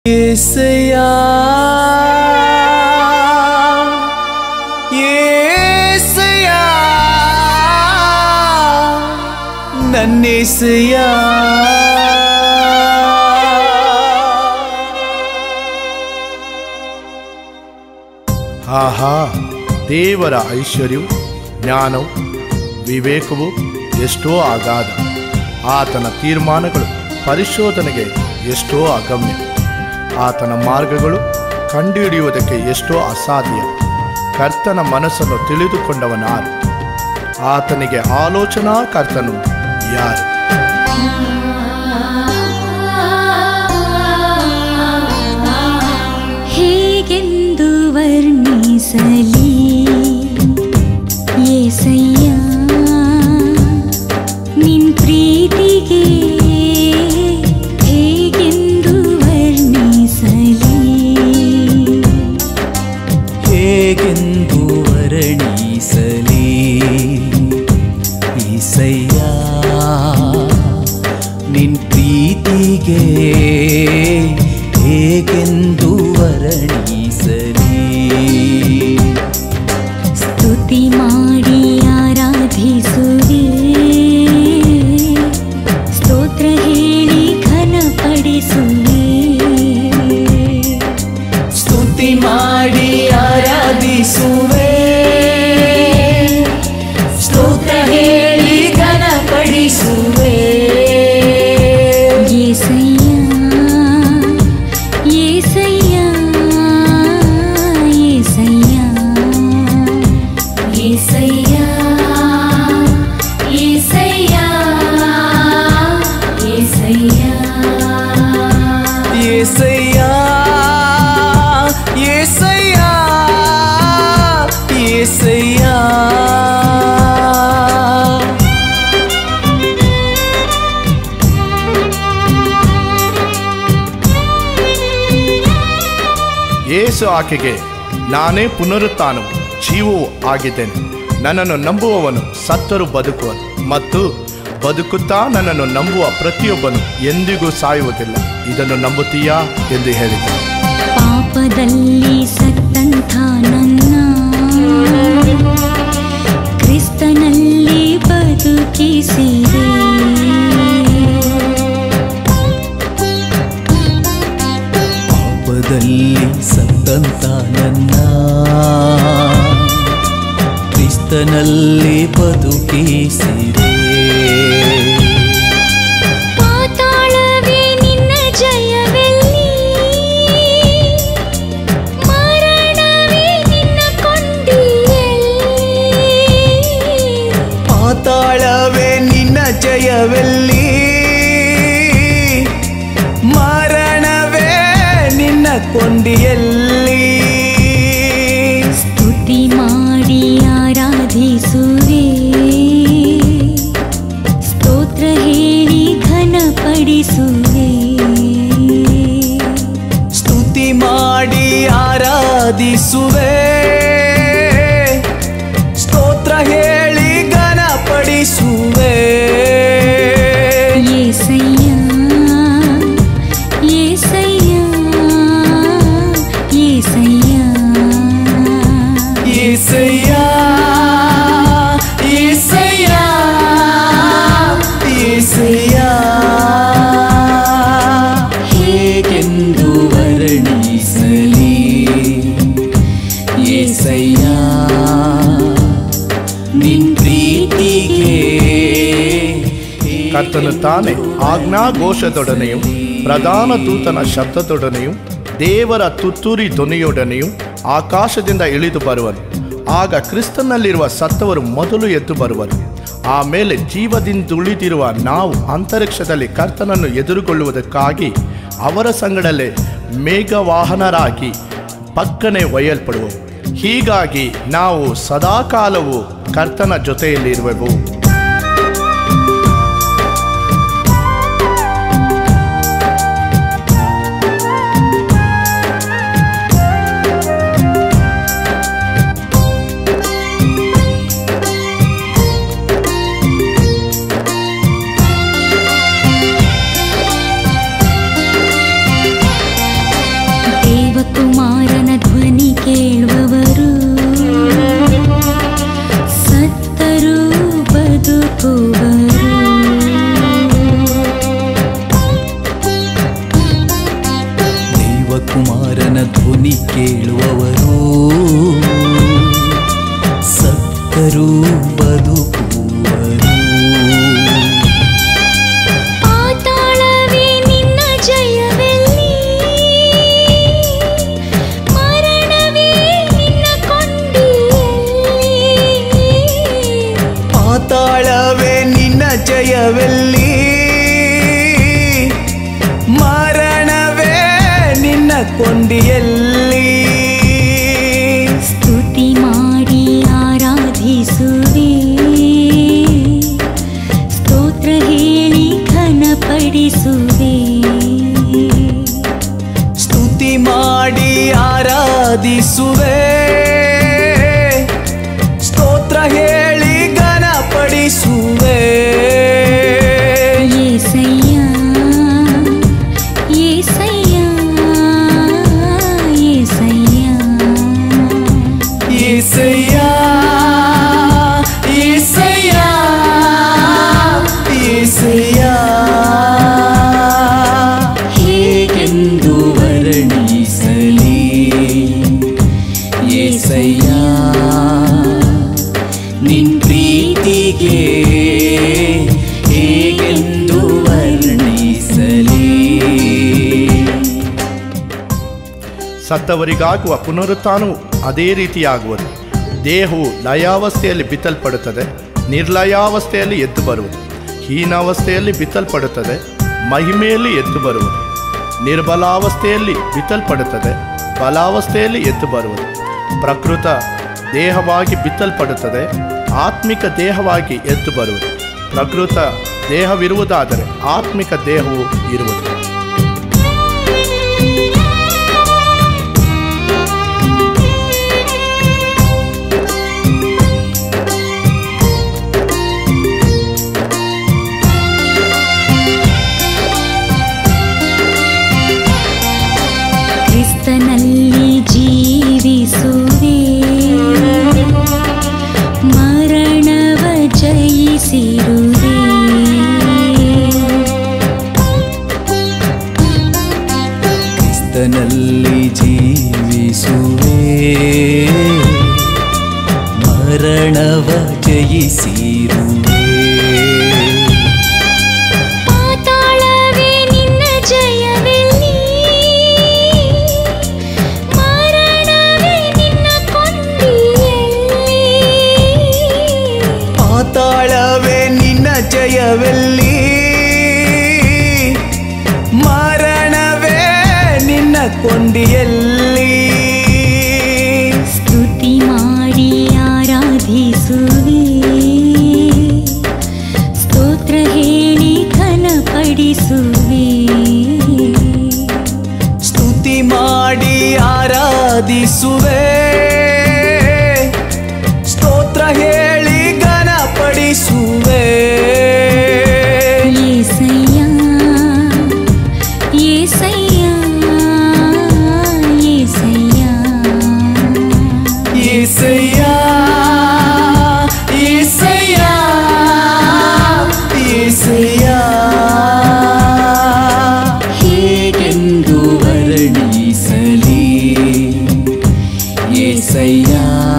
ఏసయ్యా ఏసయ్యా నన్నేసయ్యా ಆಹಾ ದೇವರ ಐಶ್ವರ್ಯವು ಜ್ಞಾನವು ವಿವೇಕವು ಎಷ್ಟೋ ಅಗಾಧ ಆತನ ತೀರ್ಮಾನಗಳು ಪರಿಶೋಧನೆಗೆ ಎಷ್ಟೋ ಅಗಮ್ಯ ಆತನ ಮಾರ್ಗಗಳು ಕಂಡುಹಿಡಿಯುವುದಕ್ಕೆ ಎಷ್ಟೋ ಅಸಾಧ್ಯ ಕರ್ತನ ಮನಸ್ಸನ್ನು ತಿಳಿದುಕೊಂಡವನಾರು ಆತನಿಗೆ ಆಲೋಚನಾ ಕರ್ತನು ಯಾರು ಹೇಗೆಂದು ವರ್ಣಿಸಲಿ ಏಸಯ್ಯ ನಿನ್ ಪ್ರೀತಿಗೆ ಹೇಗೆಂದು ವರ್ಣಿಸಲಿ ಹೇಗೆಂದು ವರ್ಣಿಸಲಿ ಈಸಯ್ಯ ನಿನ್ ಪ್ರೀತಿಗೆ ಹೇಗೆಂದು ವರ್ಣಿಸಲಿ ಸ್ತುತಿ ಮಾಡಿ ಆರಾಧಿಸುವೆ ಸ್ತೋತ್ರ ಹೇಳಿ ಘನಪಡಿಸುವೆ ಸ್ತುತಿ ಮಾಡಿ ಆರಾಧಿಸುವೆ ಸ್ತೋತ್ರ ಹೇಳಿ ಘನಪಡಿಸುವೆ ಏಸಯ್ಯ ಏಸಯ್ಯ ಏಸಯ್ಯ ಏಸಯ್ಯ ಏಸಯ್ಯ ಏಸಯ್ಯ ಏಸಯ್ಯ ಏಸಯ್ಯ ಏಸಯ್ಯ ಯೇಸು ಆಕೆಗೆ ನಾನೇ ಪುನರುತ್ಥಾನವು ಜೀವವೂ ಆಗಿದ್ದೇನೆ ನನ್ನನ್ನು ನಂಬುವವನು ಸತ್ತರು ಬದುಕುವನು ಮತ್ತು ಬದುಕುತ್ತಾ ನನ್ನನ್ನು ನಂಬುವ ಪ್ರತಿಯೊಬ್ಬನು ಎಂದಿಗೂ ಸಾಯುವುದಿಲ್ಲ ಇದನ್ನು ನಂಬುತ್ತೀಯಾ ಎಂದು ಹೇಳಿದನು ಪಾಪದಲ್ಲಿ ಸತ್ತಂಥ ನನ್ನ ಕ್ರಿಸ್ತನಲ್ಲಿ ಬದುಕಿಸಿದೆ ಪಾಪದಲ್ಲಿ ಸತ್ತಂತ ನನ್ನ ಕ್ರಿಸ್ತನಲ್ಲಿ ಬದುಕಿಸಿದೆ ಪಾತಾಳವೇ ನಿನ್ನ ಜಯವೆಲ್ಲಿ ಮರಣವೇ ನಿನ್ನ ಕೊಂಡಿಯಲ್ಲಿ ಪಾತಾಳವೇ ನಿನ್ನ ಜಯವೆಲ್ಲಿ ಮರಣವೇ ನಿನ್ನ ಕೊಂಡಿಯಲ್ಲಿ ಸ್ತುತಿ ಮಾಡಿ ಆರಾಧಿಸುವೆ ಸ್ತೋತ್ರ ಹೇಳಿ ಘನಪಡಿಸುವೆ ಸ್ತುತಿ ಮಾಡಿ ಆರಾಧಿಸುವೆ ಸ್ತೋತ್ರ ಹೇಳಿ ಘನಪಡಿಸುವೆ ಏಸಯ್ಯ ಏಸಯ್ಯ ಏಸಯ್ಯ ಏಸಯ್ಯ ಏಸಯ್ಯ ಏಸಯ್ಯ ಹೇಗೆಂದು ವರ್ಣಿಸಲಿ ಏಸಯ್ಯ ನಿನ್ ಪ್ರೀತಿಗೆ ಕರ್ತನು ತಾನೇ ಆಜ್ಞಾಘೋಷದೊಡನೆಯೂ ಪ್ರಧಾನ ದೂತನ ಶಬ್ದದೊಡನೆಯೂ ದೇವರ ತುತ್ತೂರಿ ಧ್ವನಿಯೊಡನೆಯೂ ಆಕಾಶದಿಂದ ಇಳಿದು ಬರುವನು ಆಗ ಕ್ರಿಸ್ತನಲ್ಲಿರುವ ಸತ್ತವರು ಮೊದಲು ಎದ್ದು ಬರುವರು ಆಮೇಲೆ ಜೀವದಿಂದುಳಿದಿರುವ ನಾವು ಅಂತರಿಕ್ಷದಲ್ಲಿ ಕರ್ತನನ್ನು ಎದುರುಗೊಳ್ಳುವುದಕ್ಕಾಗಿ ಅವರ ಸಂಗಡಲೇ ಮೇಘವಾಹನರಾಗಿ ಪಕ್ಕನೆ ಒಯ್ಯಲ್ಪಡುವವು ಹೀಗಾಗಿ ನಾವು ಸದಾಕಾಲವು ಕರ್ತನ ಜೊತೆಯಲ್ಲಿರುವೆವು ದೇವಕುಮಾರನ ಧ್ವನಿ ಕೇಳುವವರು ಸತ್ತರೂ ಬದುಕುವರು ಪಾತಾಳವೇ ನಿನ್ನ ಜಯವೆಲ್ಲಿ ಮರಣವೇ ನಿನ್ನ ಕೊಂಡಿಯಲ್ಲಿ ಪಾತಾಳವೇ ನಿನ್ನ ಜಯವೆಲ್ಲಿ ಮರಣವೇ ನಿನ್ನ ಕೊಂಡಿಯಲ್ಲಿ ಸ್ತುತಿ ಮಾಡಿ ಆರಾಧಿಸುವೆ ಸ್ತೋತ್ರ ಹೇಳಿ ಘನಪಡಿಸುವೆ ಸ್ತುತಿ ಮಾಡಿ ಆರಾಧಿಸುವೆ ಸ್ತೋತ್ರ ಹೇಳಿ ಘನಪಡಿಸುವೆ ಏಸಯ್ಯ ಏಸಯ್ಯ ಏಸಯ್ಯ ಏಸಯ್ಯ ಏಸಯ್ಯ ಏಸಯ್ಯ ಹೇಗೆಂದು ವರ್ಣಿಸಲಿ ಏಸಯ್ಯ ನಿನ್ ಪ್ರೀತಿಗೆ ಹೇಗೆಂದು ವರ್ಣಿಸಲಿ ಸತ್ತವರಿಗಾಗುವ ಪುನರುತ್ಥಾನವು ಅದೇ ರೀತಿಯಾಗುವುದು ದೇಹವು ಲಯಾವಸ್ಥೆಯಲ್ಲಿ ಬಿತ್ತಲ್ಪಡುತ್ತದೆ ನಿರ್ಲಯಾವಸ್ಥೆಯಲ್ಲಿ ಎದ್ದು ಬರುವುದು ಹೀನಾವಸ್ಥೆಯಲ್ಲಿ ಬಿತ್ತಲ್ಪಡುತ್ತದೆ ಮಹಿಮೆಯಲ್ಲಿ ಎದ್ದು ಬರುವುದು ನಿರ್ಬಲಾವಸ್ಥೆಯಲ್ಲಿ ಬಿತ್ತಲ್ಪಡುತ್ತದೆ ಬಲಾವಸ್ಥೆಯಲ್ಲಿ ಎದ್ದು ಬರುವುದು ಪ್ರಕೃತ ದೇಹವಾಗಿ ಬಿತ್ತಲ್ಪಡುತ್ತದೆ ಆತ್ಮಿಕ ದೇಹವಾಗಿ ಎದ್ದು ಬರುವುದು ಪ್ರಕೃತ ದೇಹವಿರುವುದಾದರೆ ಆತ್ಮಿಕ ದೇಹವು ಇರುವುದು ಕ್ರಿಸ್ತನಲ್ಲಿ ಜೀವಿಸುವೆ ಮರಣವ ಜಯಿಸಿರುವೆ ಕ್ರಿಸ್ತನಲ್ಲಿ ಜೀವಿಸುವೆ ಮರಣವ ಜಯಿಸಿರುವೆ ಪಾತಾಳವೇ ನಿನ್ನ ಜಯವೆಲ್ಲಿ ಮರಣವೇ ನಿನ್ನ ಕೊಂಡಿಯಲ್ಲಿ ಪಾತಾಳವೇ ನಿನ್ನ ಜಯವೆಲ್ಲಿ ಮರಣವೇ ನಿನ್ನ ಕೊಂಡಿಯಲ್ಲಿ ಸ್ತುತಿ ಮಾಡಿ ಆರಾಧಿಸುವೆ ಸ್ತೋತ್ರ ಹೇಳಿ ಘನಪಡಿಸುವೆ ಸ್ತುತಿ ಮಾಡಿ ಆರಾಧಿಸುವೆ ಸ್ತೋತ್ರ ಹೇಳಿ ಘನಪಡಿಸುವೆ ಏಸಯ್ಯ ಏಸಯ್ಯ ಏಸಯ್ಯ ಏಸಯ್ಯ ಏಸಯ್ಯ ಏಸಯ್ಯ ಹೇಗೆಂದು ವರ್ಣಿಸಲಿ ಏಸಯ್ಯ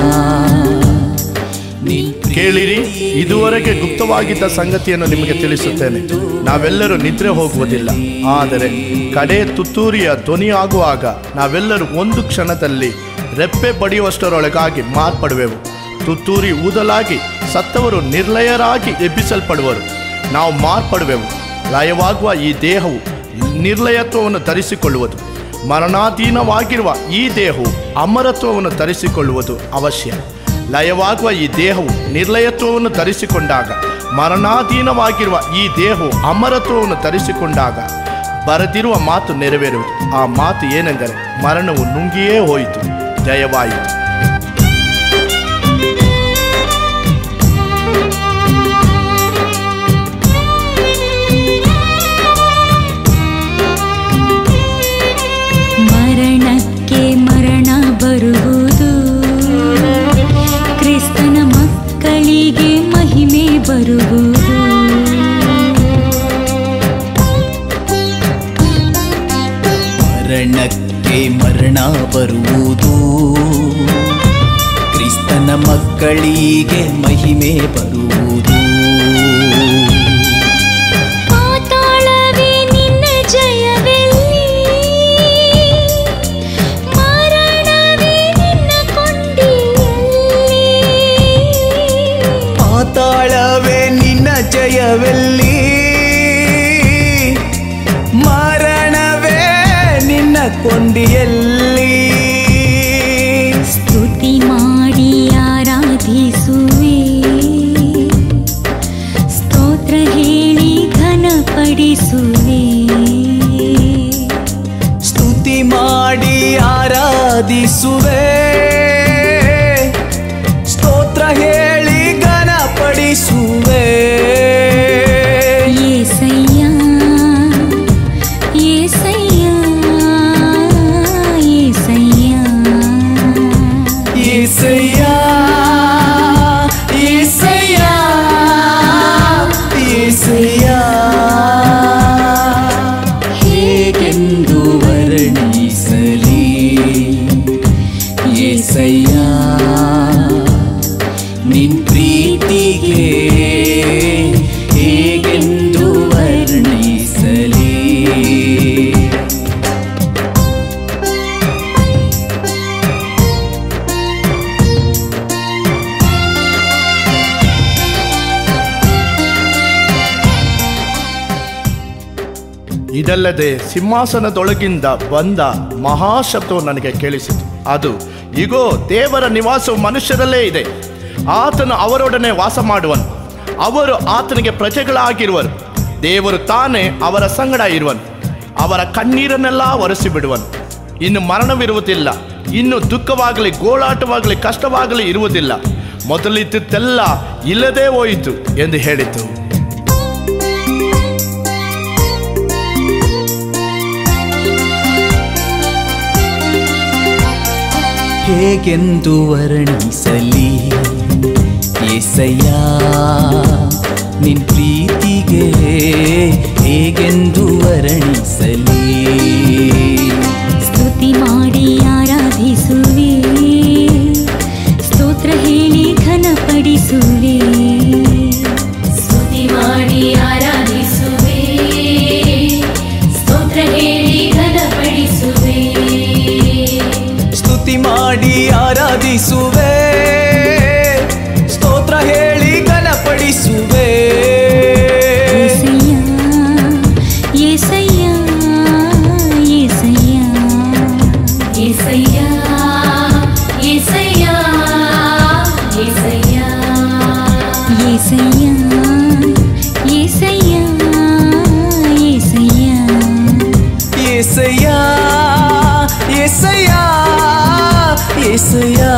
ನಿನ್ ಕೇಳಿರಿ ಇದುವರೆಗೆ ಗುಪ್ತವಾಗಿದ್ದ ಸಂಗತಿಯನ್ನು ನಿಮಗೆ ತಿಳಿಸುತ್ತೇನೆ ನಾವೆಲ್ಲರೂ ನಿದ್ರೆ ಹೋಗುವುದಿಲ್ಲ ಆದರೆ ಕಡೆ ತುತ್ತೂರಿಯ ಧ್ವನಿಯಾಗುವಾಗ ನಾವೆಲ್ಲರೂ ಒಂದು ಕ್ಷಣದಲ್ಲಿ ರೆಪ್ಪೆ ಬಡಿಯುವಷ್ಟರೊಳಗಾಗಿ ಮಾರ್ಪಡುವೆವು ತುತ್ತೂರಿ ಊದಲಾಗಿ ಸತ್ತವರು ನಿರ್ಲಯರಾಗಿ ಎಬ್ಬಿಸಲ್ಪಡುವರು ನಾವು ಮಾರ್ಪಡುವೆವು ಲಯವಾಗುವ ಈ ದೇಹವು ನಿರ್ಲಯತ್ವವನ್ನು ಧರಿಸಿಕೊಳ್ಳುವುದು ಮರಣಾಧೀನವಾಗಿರುವ ಈ ದೇಹವು ಅಮರತ್ವವನ್ನು ಧರಿಸಿಕೊಳ್ಳುವುದು ಅವಶ್ಯ ಲಯವಾಗುವ ಈ ದೇಹವು ನಿರ್ಲಯತ್ವವನ್ನು ಧರಿಸಿಕೊಂಡಾಗ ಮರಣಾಧೀನವಾಗಿರುವ ಈ ದೇಹವು ಅಮರತ್ವವನ್ನು ಧರಿಸಿಕೊಂಡಾಗ ಬರೆದಿರುವ ಮಾತು ನೆರವೇರುವುದು ಆ ಮಾತು ಏನೆಂದರೆ ಮರಣವು ನುಂಗಿಯೇ ಹೋಯಿತು ಜಯವಾಯಿತು ಮರಣಕ್ಕೆ ಮರಣ ಬರುವುದು ಕ್ರಿಸ್ತನ ಮಕ್ಕಳಿಗೆ ಮಹಿಮೆ ಬರುವುದು ಮರಣಕ್ಕೆ ಪ್ರೀತಿಗೆ ಮರಣ ಬರುವುದು ಕ್ರಿಸ್ತನ ಮಕ್ಕಳಿಗೆ ಮಹಿಮೆ ಬರುವುದು ಪಾತಾಳವೇ ನಿನ್ನ ಜಯವೆಲ್ಲಿ ಮರಣವೇ ನಿನ್ನ ಕೊಂಡಿಯಲ್ಲಿ ಪಾತಾಳವೇ ನಿನ್ನ ಜಯವೆಲ್ಲಿ ಮರಣವೇ ನಿನ್ನ ಕೊಂಡಿಯಲ್ಲಿ ಸ್ತುತಿ ಮಾಡಿ ಆರಾಧಿಸುವೆ ಸ್ತೋತ್ರ ಹೇಳಿ ಘನಪಡಿಸುವೆ ಸ್ತುತಿ ಮಾಡಿ ಆರಾಧಿಸುವೆ ಸ್ತೋತ್ರ ಹೇಳಿ ಘನಪಡಿಸುವೆ ಏಸಯ್ಯ ಏಸಯ್ಯ ಏಸಯ್ಯ ಏಸಯ್ಯ ಏಸಯ್ಯ ಏಸಯ್ಯ ಹೇಗೆಂದು ವರ್ಣಿಸಲಿ ಏಸಯ್ಯ ನಿನ್ ಪ್ರೀತಿಗೆ ಹೇಗೆಂದು ವರ್ಣಿಸಲಿ ಇದಲ್ಲದೆ ಸಿಂಹಾಸನದೊಳಗಿಂದ ಬಂದ ಮಹಾಶಬ್ದವು ನನಗೆ ಕೇಳಿಸಿತು ಅದು ಇಗೋ ದೇವರ ನಿವಾಸವು ಮನುಷ್ಯರಲ್ಲೇ ಇದೆ ಆತನು ಅವರೊಡನೆ ವಾಸ ಮಾಡುವನು ಅವರು ಆತನಿಗೆ ಪ್ರಜೆಗಳಾಗಿರುವರು ದೇವರು ತಾನೇ ಅವರ ಸಂಗಡ ಇರುವನು ಅವರ ಕಣ್ಣೀರನ್ನೆಲ್ಲ ಒರೆಸಿ ಬಿಡುವನು ಇನ್ನು ಮರಣವಿರುವುದಿಲ್ಲ ಇನ್ನು ದುಃಖವಾಗಲಿ ಗೋಳಾಟವಾಗಲಿ ಕಷ್ಟವಾಗಲಿ ಇರುವುದಿಲ್ಲ ಮೊದಲಿದ್ದುದೆಲ್ಲ ಇಲ್ಲದೇ ಹೋಯಿತು ಎಂದು ಹೇಳಿತು ಹೇಗೆಂದು ವರ್ಣಿಸಲಿ ಏಸಯ್ಯ ನಿನ್ ಪ್ರೀತಿಗೆ ಹೇಗೆಂದು ವರ್ಣಿಸಲಿ ಸ್ತುತಿ ಮಾಡಿ ಆರಾಧಿಸುವೆ ಸ್ತೋತ್ರ ಹೇಳಿ ಘನಪಡಿಸುವೆ ಸ್ತುತಿ ಮಾಡಿ ಆರಾಧಿಸುವೆ ಸ್ತೋತ್ರ ಹೇಳಿ ಘನಪಡಿಸುವೆ ಸ್ತುತಿ ಮಾಡಿ ಆರಾಧಿಸುವೆ ಸ್ತೋತ್ರ ಹೇಳಿ ಘನಪಡಿಸುವೆ ಏಸಯ್ಯ ಏಸಯ್ಯ ಏಸಯ್ಯ ಏಸಯ್ಯ ಏಸಯ್ಯ ಏಸಯ್ಯ ಏಸಯ್ಯ ಏಸಯ್ಯ ಏಸಯ್ಯ ಏಸಯ್ಯ ಏಸಯ್ಯ ಏಸಯ್ಯ